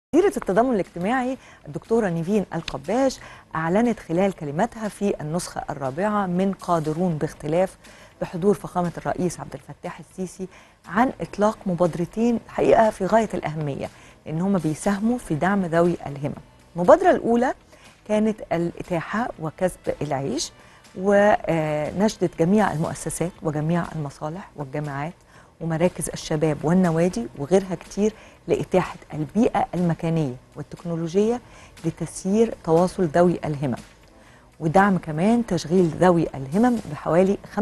وزيرة التضامن الاجتماعي الدكتورة نيفين القباش أعلنت خلال كلمتها في النسخة الرابعة من قادرون باختلاف بحضور فخامة الرئيس عبد الفتاح السيسي عن إطلاق مبادرتين حقيقة في غاية الأهمية لأن هم بيساهموا في دعم ذوي الهمم المبادرة الأولى كانت الإتاحة وكسب العيش ونشدت جميع المؤسسات وجميع المصالح والجامعات ومراكز الشباب والنوادي وغيرها كتير لإتاحة البيئة المكانية والتكنولوجية لتسيير تواصل ذوي الهمم ودعم كمان تشغيل ذوي الهمم بحوالي 5%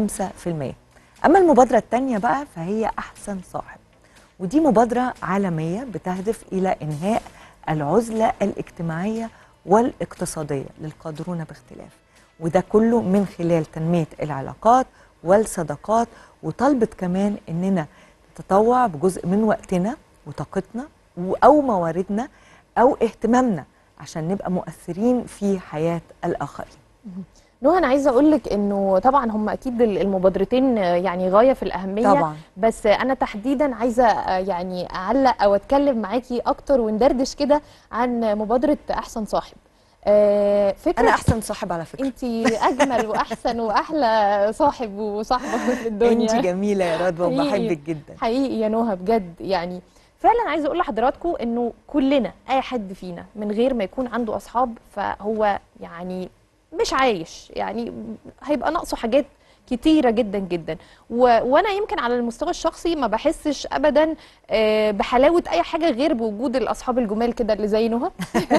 أما المبادرة الثانية بقى فهي أحسن صاحب ودي مبادرة عالمية بتهدف إلى إنهاء العزلة الاجتماعية والاقتصادية للقادرون باختلاف وده كله من خلال تنمية العلاقات والصداقات وطلبت كمان إننا نتطوع بجزء من وقتنا وطاقتنا أو مواردنا أو اهتمامنا عشان نبقى مؤثرين في حياة الآخرين نهى انا عايزه اقول لك انه طبعا هم اكيد المبادرتين يعني غايه في الاهميه طبعا بس انا تحديدا عايزه يعني اعلق او اتكلم معاكي اكتر وندردش كده عن مبادره احسن صاحب آه، فكره أنا أحسن صاحب على فكرة انت اجمل واحسن واحلى صاحب وصاحبه في الدنيا أنت جميلة يا رضوى حقيقي. وبحبك جدا حقيقي يا نهى بجد يعني فعلا عايزه اقول لحضراتكم انه كلنا اي حد فينا من غير ما يكون عنده اصحاب فهو يعني مش عايش يعني هيبقى ناقصه حاجات كتيرة جدا جدا و... وانا يمكن على المستوى الشخصي ما بحسش ابدا آه، بحلاوة اي حاجة غير بوجود الاصحاب الجمال كده اللي زي نهى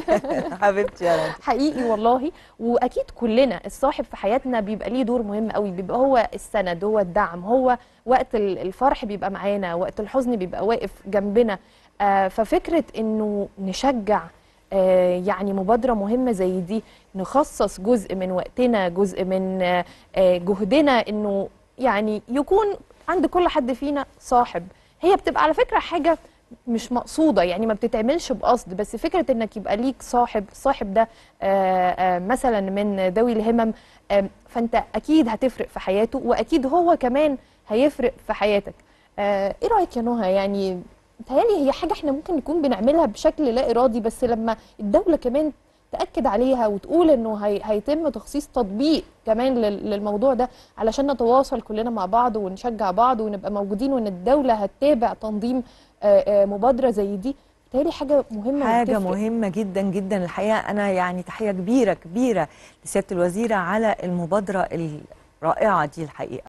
حبيبتي يا رضوى حقيقي والله واكيد كلنا الصاحب في حياتنا بيبقى ليه دور مهم قوي بيبقى هو السند هو الدعم هو وقت ال- الفرح بيبقى معانا وقت الحزن بيبقى واقف جنبنا آه، ففكره انه نشجع آه، يعني مبادره مهمه زي دي نخصص جزء من وقتنا جزء من آه، آه، جهدنا انه يعني يكون عند كل حد فينا صاحب هي بتبقى على فكره حاجه مش مقصوده يعني ما بتتعملش بقصد بس فكره انك يبقى ليك صاحب الصاحب ده آه، آه، مثلا من ذوي الهمم آم، فانت اكيد هتفرق في حياته واكيد هو كمان هيفرق في حياتك آه، ايه رايك يا نهى يعني متهيألي هي حاجه احنا ممكن نكون بنعملها بشكل لا ارادي بس لما الدوله كمان تاكد عليها وتقول انه هي هيتم تخصيص تطبيق كمان لل- للموضوع ده علشان نتواصل كلنا مع بعض ونشجع بعض ونبقى موجودين وان الدوله هتتابع تنظيم آه، آه، مبادره زي دي بتهيألي حاجه مهمه حاجة وبتفرق. مهمة جدا جدا الحقيقة أنا يعني تحية كبيرة كبيرة لسيادة الوزيرة على المبادرة الرائعة دي الحقيقة